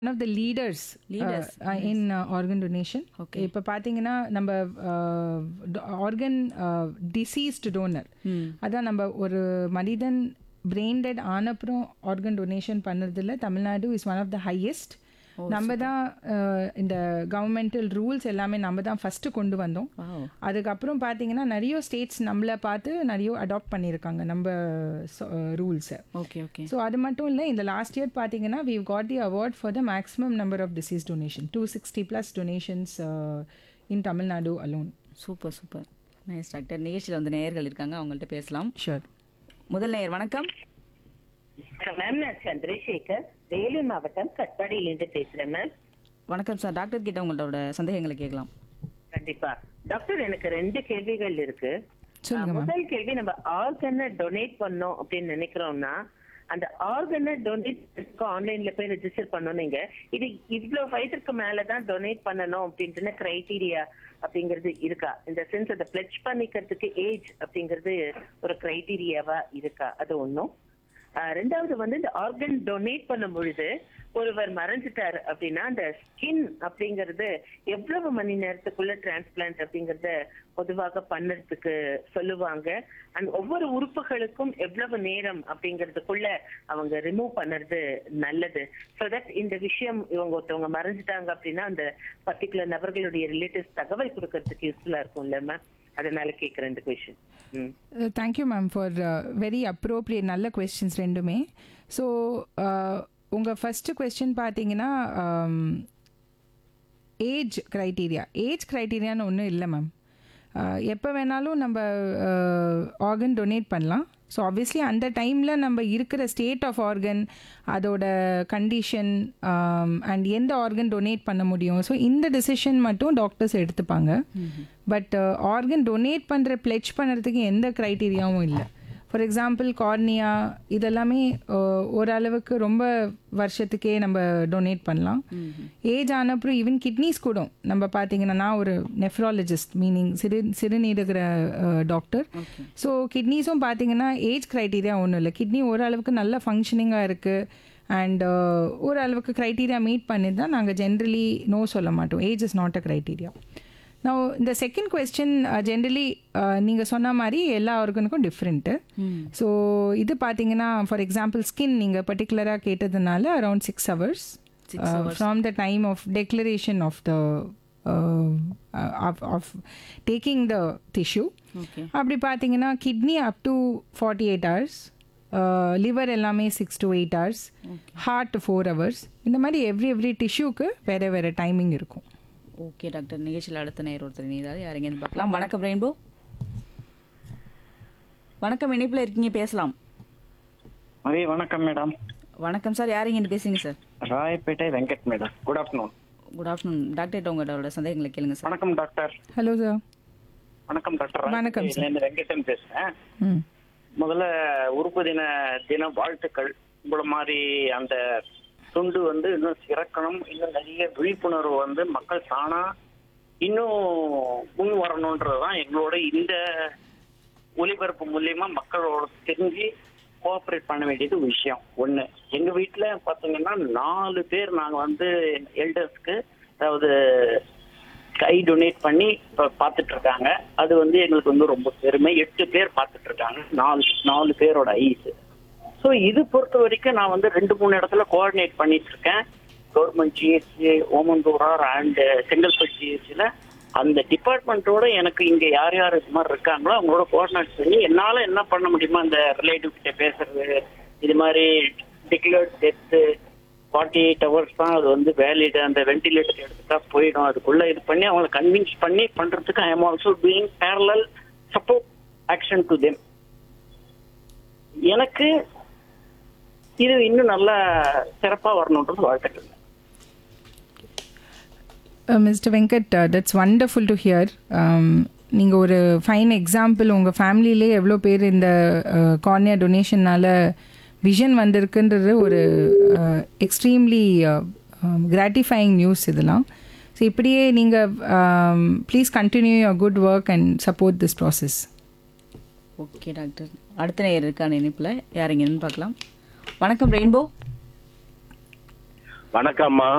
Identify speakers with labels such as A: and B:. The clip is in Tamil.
A: One of the leaders
B: Leaders,
A: in organ donation
B: Okay.
A: இப்போ பார்த்தீங்கன்னா நம்ம ஆர்கன் டிசீஸ்டு டோனர் அதான் நம்ம ஒரு மனிதன் பிரெயின் டெட் ஆனப்புறம் ஆர்கன் டொனேஷன் பண்ணுறதுல Tamil Nadu is one of the highest நம்ம தான் uh, இந்த கவர்மெண்டல் ரூல்ஸ் எல்லாமே நம்ம தான் ஃபஸ்ட்டு கொண்டு வந்தோம்
B: Wow.
A: அதுக்கப்புறம் பார்த்தீங்கன்னா நிறைய ஸ்டேட்ஸ் நம்மளை பார்த்து நிறைய அடாப்ட் பண்ணியிருக்காங்க நம்ம ரூல்ஸை
B: ஓகே ஓகே
A: ஸோ அது மட்டும் இல்லை இந்த லாஸ்ட் இயர் பார்த்தீங்கன்னா we've got the award for the maximum number of deceased donation two sixty plus donations in Tamil Nadu alone
B: super super nice doctor நிகழ்ச்சியில் வந்து நேயர்கள் இருக்காங்க அவங்கள்ட்ட பேசலாம்
A: ஷூர்
B: முதல் நேயர் வணக்கம்
C: மேம் நான் சந்திரசேகர் வேலூர் மாவட்டம் கட்பாடியிலிருந்து பேசுறேன் மேம்
B: வணக்கம் சார் டாக்டர் கிட்ட உங்களோட சந்தேகங்களை கேட்கலாம்
C: கண்டிப்பா டாக்டர் எனக்கு ரெண்டு கேள்விகள் இருக்கு
A: சொல்லுங்க
C: அஹ், முதல் கேள்வி நம்ம ஆர்கனை டொனேட் பண்ணோம் அப்படின்னு நினைக்கிறோம்னா அந்த ஆர்கனை டொனேட் ஆன்லைன்ல போய் ரெஜிஸ்டர் பண்ணோம் நீங்க இது இவ்வளவு வயதுக்கு மேலதான் டொனேட் பண்ணணும் அப்படின்ட்டு கிரைட்டீரியா அப்படிங்கிறது இருக்கா இந்த சென்ஸ் அதை பிளட்ஜ் பண்ணிக்கிறதுக்கு ஏஜ் அப்படிங்கிறது ஒரு கிரைட்டீரியாவா இருக்கா அது ஒண்ணும் ஆஹ் ரெண்டாவது வந்து இந்த ஆர்கன் டொனேட் பண்ணும் பொழுது ஒருவர் மறைஞ்சிட்டாரு அப்படின்னா அந்த ஸ்கின் அப்படிங்கிறது எவ்வளவு மணி நேரத்துக்குள்ள டிரான்ஸ்பிளான்ட் அப்படிங்கறத பொதுவாக பண்ணறதுக்கு சொல்லுவாங்க அண்ட் ஒவ்வொரு உறுப்புகளுக்கும் எவ்வளவு நேரம் அப்படிங்கறதுக்குள்ள அவங்க ரிமூவ் பண்ணறது நல்லது ஸோ தட் இந்த விஷயம் இவங்க ஒருத்தவங்க மறைஞ்சிட்டாங்க அப்படின்னா அந்த பர்டிகுலர் நபர்களுடைய ரிலேட்டிவ்ஸ் தகவல் கொடுக்கறதுக்கு யூஸ்ஃபுல்லா இருக்கும்ல மேம் அதனால கேக்குறேன் இந்த கொஷின் ம்
A: thank you ma'am for very appropriate நல்ல கொஸ்டின்ஸ் ரெண்டுமே ஸோ உங்கள் ஃபஸ்ட்டு கொஸ்டின் பார்த்தீங்கன்னா ஏஜ் க்ரைட்டீரியா ஏஜ் க்ரைட்டீரியான்னு ஒன்றும் இல்லை மேம் எப்போ வேணாலும் நம்ம ஆர்கன் டொனேட் பண்ணலாம் ஸோ ஆப்வியஸ்லி அந்த டைமில் நம்ம இருக்கிற ஸ்டேட் ஆஃப் ஆர்கன் அதோட கண்டிஷன் அண்ட் எந்த ஆர்கன் டொனேட் பண்ண முடியும் ஸோ இந்த டெசிஷன் மட்டும் டாக்டர்ஸ் எடுத்துப்பாங்க பட் ஆர்கன் டொனேட் பண்ணுற பிளெச் பண்ணுறதுக்கு எந்த க்ரைட்டீரியாவும் இல்லை ஃபார் எக்ஸாம்பிள் கார்னியா இதெல்லாமே அஹ், ஓரளவுக்கு ரொம்ப வருஷத்துக்கே நம்ம டொனேட் பண்ணலாம் ஏஜ் ஆனப்புறம் ஈவன் கிட்னிஸ் கூட நம்ம பார்த்தீங்கன்னா நான் ஒரு நெஃப்ராலஜிஸ்ட் மீனிங் சிறு சிறுநீரகிற டாக்டர் ஸோ கிட்னிஸும் பார்த்தீங்கன்னா ஏஜ் க்ரைட்டீரியா ஒன்றும் இல்லை கிட்னி ஓரளவுக்கு நல்ல ஃபங்க்ஷனிங்காக இருக்குது அண்ட் ஓரளவுக்கு க்ரைட்டீரியா மீட் பண்ணி தான் நாங்கள் ஜென்ரலி நோ சொல்ல மாட்டோம் age is not a criteria நான் இந்த செகண்ட் கொஸ்டின் ஜென்ரலி நீங்கள் சொன்ன மாதிரி எல்லா ஆர்கனுக்கும் டிஃப்ரெண்ட்டு ஸோ இது பார்த்தீங்கன்னா ஃபார் எக்ஸாம்பிள் ஸ்கின் நீங்கள் பர்டிகுலராக கேட்டதுனால around six hours from the time of declaration of the of taking the tissue
B: okay
A: அப்படி பார்த்தீங்கன்னா kidney up to forty eight hours liver எல்லாமே six to eight hours heart four hours இந்த மாதிரி எவ்ரி எவ்ரி டிஷ்யூக்கு வேறு வேறு டைமிங் இருக்கும்
B: ஓகே டாக்டர் நிகழ்ச்சியில் அடுத்த நேயர் ஒருத்தர் நீதாவது யாருங்கன்னு பார்க்கலாம் வணக்கம் ரெயின்போ வணக்கம் இணைப்பில் இருக்கீங்க பேசலாம்
D: மதி வணக்கம் மேடம்
B: வணக்கம் சார் யாருங்கன்னு பேசுங்க sir
D: Royapettah Venkat madam good afternoon
B: good afternoon doctor உங்களோட சந்தேகங்களை கேளுங்க சார்
D: வணக்கம் டாக்டர்
A: ஹலோ சார்
D: வணக்கம் டாக்டர்
A: வணக்கம் சார்.
D: ராயப்பேட்டையிலேருந்து வெங்கடன் பேசுறேன்
A: ம்
D: முதல்ல உறுப்பு தின தின வாழ்த்துக்கள் உங்களை மாதிரி அந்த துண்டு வந்து இன்னும் சிறக்கணும் இன்னும் நிறைய விழிப்புணர்வு வந்து மக்கள் தானா இன்னும் முன் வரணுன்றதுதான் எங்களோட இந்த ஒளிபரப்பு மூலியமா மக்களோட தெரிஞ்சு கோஆப்ரேட் பண்ண வேண்டியது விஷயம் ஒண்ணு எங்க வீட்டுல பாத்தீங்கன்னா நாலு பேர் நாங்க வந்து எல்டர்ஸ்க்கு அதாவது கை டொனேட் பண்ணி இப்ப பாத்துட்டு இருக்காங்க அது வந்து எங்களுக்கு வந்து ரொம்ப பெருமை எட்டு பேர் பாத்துட்டு இருக்காங்க நாலு நாலு பேரோட ஐஸ் ஸோ இது பொறுத்த வரைக்கும் நான் வந்து ரெண்டு மூணு இடத்துல கோஆர்டினேட் பண்ணிட்டு இருக்கேன் கவர்மெண்ட் ஜிஹெச்சி ஓமந்தூரார் அண்ட் செங்கல்பட்டு ஜிஹெச்சில் அந்த டிபார்ட்மெண்ட்டோட எனக்கு இங்க யார் யார் இது மாதிரி இருக்காங்களோ அவங்களோட கோஆர்டினேட் பண்ணி என்னால என்ன பண்ண முடியுமோ அந்த ரிலேட்டிவ் கிட்ட பேசுறது இது மாதிரி declared death forty eight hours தான் அது வந்து வேலிட் அந்த வென்டிலேட்டர் எடுத்துட்டா போயிடும் அதுக்குள்ள இது பண்ணி அவங்கள கன்வின்ஸ் பண்ணி பண்றதுக்கு I am also doing parallel support action to them எனக்கு இது இன்னும் நல்லா சிறப்பா வரணுன்றது வாழ்த்துக்கள்
A: mister Venkat that's wonderful to hear நீங்கள் ஒரு ஃபைன் எக்ஸாம்பிள் உங்கள் ஃபேமிலியிலே எவ்வளோ பேர் இந்த கார்னியா டொனேஷனால் விஷன் வந்திருக்குன்றது ஒரு எக்ஸ்ட்ரீம்லி கிராட்டிஃபைங் நியூஸ் இதெல்லாம் ஸோ இப்படியே நீங்கள் please continue your good work and support this process
B: okay doctor அடுத்த நேயர் இருக்கான இணைப்பில் யாருங்கன்னு பார்க்கலாம் வணக்கம் ரெயின்போ
E: வணக்கம்மா